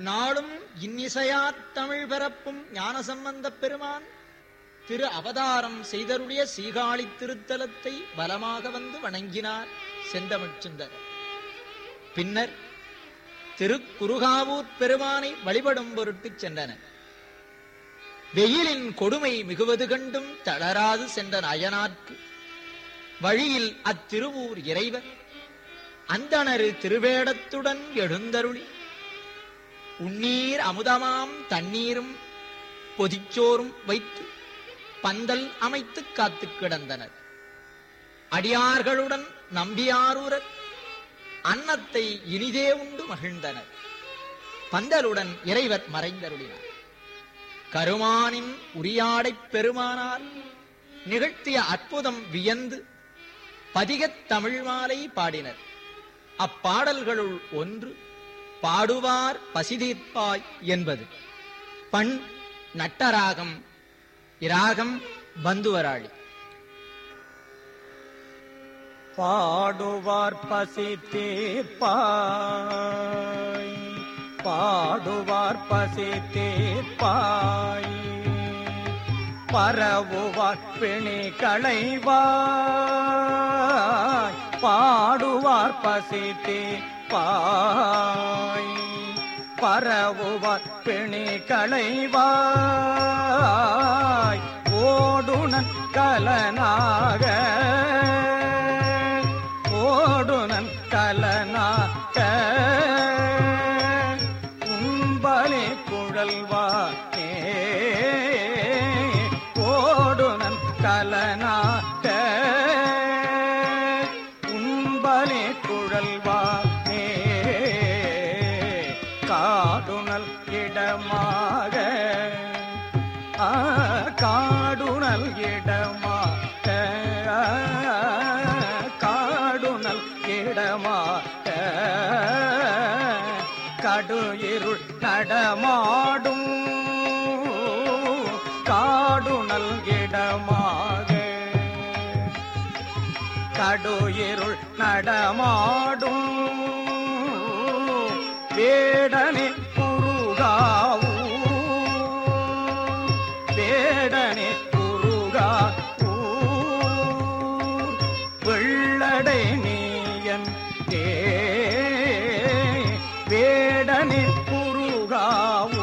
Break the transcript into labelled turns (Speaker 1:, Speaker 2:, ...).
Speaker 1: நாளும் இன்னிசையாத் தமிழ் பரப்பும் ஞானசம்பந்தப் பெருமான் திரு அவதாரம் செய்தருடைய சீகாழி திருத்தலத்தை பலமாக வந்து வணங்கினார் செந்தமிழ்ச்சுந்தர் பின்னர் திருக்குருகாவூர் பெருமானை வழிபடும் பொருட்டுச் சென்றனர் வெயிலின் கொடுமை மிகுவது கண்டும் தளராது சென்ற நயனார்க்கு வழியில் அத்திருவூர் இறைவர் அந்தணரு திருவேடத்துடன் எழுந்தருளி உன்னீர் அமுதமாம் தண்ணீரும் பொதிச்சோறும் வைத்து பந்தல் அமைத்து காத்துக் கிடந்தனர் அடியார்களுடன் நம்பியாரூரர் அன்னத்தை இனிதே உண்டு மகிழ்ந்தனர் பந்தலுடன் இறைவர் மறைந்தருளினார் கருமானின் உரியாடைப் பெருமானார் நிகழ்த்திய அற்புதம் வியந்து பதிகத் தமிழ் மாலை பாடினர் அப்பாடல்களுள் ஒன்று பாடுவார் பசிதீர்ப்பாய் என்பது பண் நட்டராகம் இராகம் பந்துவராளி
Speaker 2: பாடுவார் பசி தீர்ப்பாய் பாடுவார் பசி தீர்ப்பாய் பரவுவார் பிணி களைவாய் பாடுவார் பசி தீர்ப்பாய் பரவுவார் பிணி களைவாய் ஓடுனன் கலனாக ஓடுனன் கலனாக உம்பலி குழல்வானே ஓடுனன் கலனாக உம்பலி குழல்வானே காடுனல் இடமாக ஆ, காடுனல் இடமாக ஆ, காடுனல் இடமாக கடு இருள் நடமாடும் காடுனல் இடமாக கடு இருள் நடமாடும் வேடனே குருகாவூ வேடனே குருகாவூ வெள்ளடை நீயன் ஏ வேடனே குருகாவூ